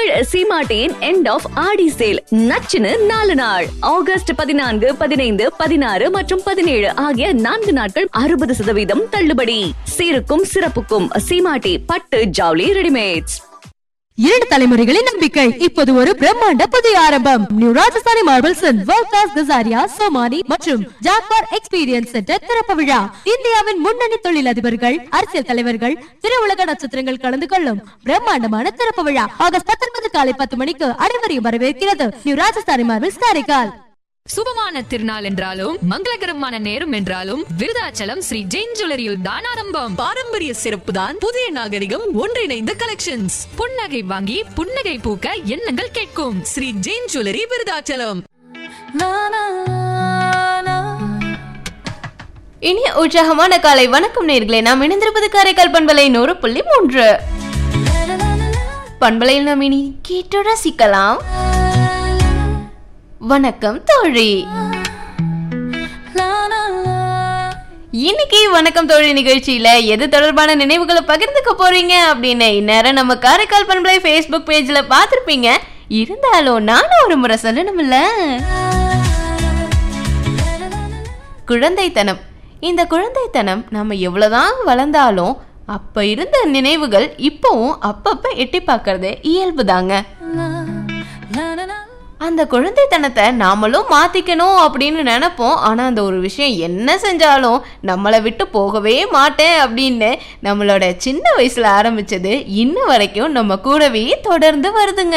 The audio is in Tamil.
தமிழ் சீமாட்டியின் எண்ட் ஆஃப் ஆடி சேல் நச்சுன்னு நாலு நாள் ஆகஸ்ட் பதினான்கு பதினைந்து பதினாறு மற்றும் பதினேழு ஆகிய நான்கு நாட்கள் அறுபது சதவீதம் தள்ளுபடி சீருக்கும் சிறப்புக்கும் சீமாட்டி பட்டு ஜவுளி ரெடிமேட்ஸ் இரண்டு தலைமுறைகளின் நம்பிக்கை இப்போது ஒரு பிரம்மாண்ட புதிய ஆரம்பம் new Rajasthani marbles world class Kajaria Somany மற்றும் ஜாக்வார் எக்ஸ்பீரியன்ஸ் சென்டர் திறப்பு விழா இந்தியாவின் முன்னணி தொழிலதிபர்கள் அரசியல் தலைவர்கள் திரையுலக நட்சத்திரங்கள் கலந்து கொள்ளும் பிரம்மாண்டமான திறப்பு விழா ஆகஸ்ட் பத்தொன்பது காலை பத்து மணிக்கு அனைவரையும் வரவேற்கிறது நியூ ராஜஸ்தானி மார்பிள்ஸ் காரைக்கால் சுபமான திருநாள் என்றாலும் மங்களகரமான நேரம் என்றாலும் விருதாச்சலம் ஸ்ரீ ஜெயின் ஜுவல்லரியில் தான் ஆரம்பம் பாரம்பரிய சிறப்பு தான் புதிய நாகரிகம் ஒன்றிணைந்த கலெக்ஷன்ஸ் புன்னகை வாங்கி புன்னகை பூக்க எண்ணங்கள் கேட்கும் ஸ்ரீ ஜெயின் ஜுவல்லரி விருதாச்சலம் இனிய உற்சாகமான காலை வணக்கம் நேர்களே நாம் இணைந்திருப்பது காரைக்கால் பண்பலை நூறு புள்ளி மூன்று பண்பலையில் நாம் இனி கேட்டு ரசிக்கலாம் வணக்கம் தோழி இன்னைக்கு வணக்கம் தோழி நிகழ்ச்சியில எது தொடர்பான நினைவுகளை பகிர்ந்துக்க போறீங்க அப்படின்னு இந்நேரம் நம்ம காரைக்கால் பண்பலை ஃபேஸ்புக் பேஜ்ல பார்த்திருப்பீங்க இருந்தாலும் நானும் ஒரு முறை சொல்லணும்ல குழந்தைத்தனம் இந்த குழந்தைத்தனம் நம்ம எவ்வளவுதான் வளர்ந்தாலும் அப்ப இருந்த நினைவுகள் இப்பவும் அப்பப்ப எட்டி பார்க்கறது இயல்பு தாங்க அந்த குழந்தைத்தனத்தை நாமளும் மாத்திக்கணும் அப்படின்னு நினைப்போம் ஆனா அந்த ஒரு விஷயம் என்ன செஞ்சாலும் நம்மளை விட்டு போகவே மாட்டேன் அப்படின்னு நம்மளோட சின்ன வயசுல ஆரம்பிச்சது இன்ன வரைக்கும் நம்ம கூடவே தொடர்ந்து வருதுங்க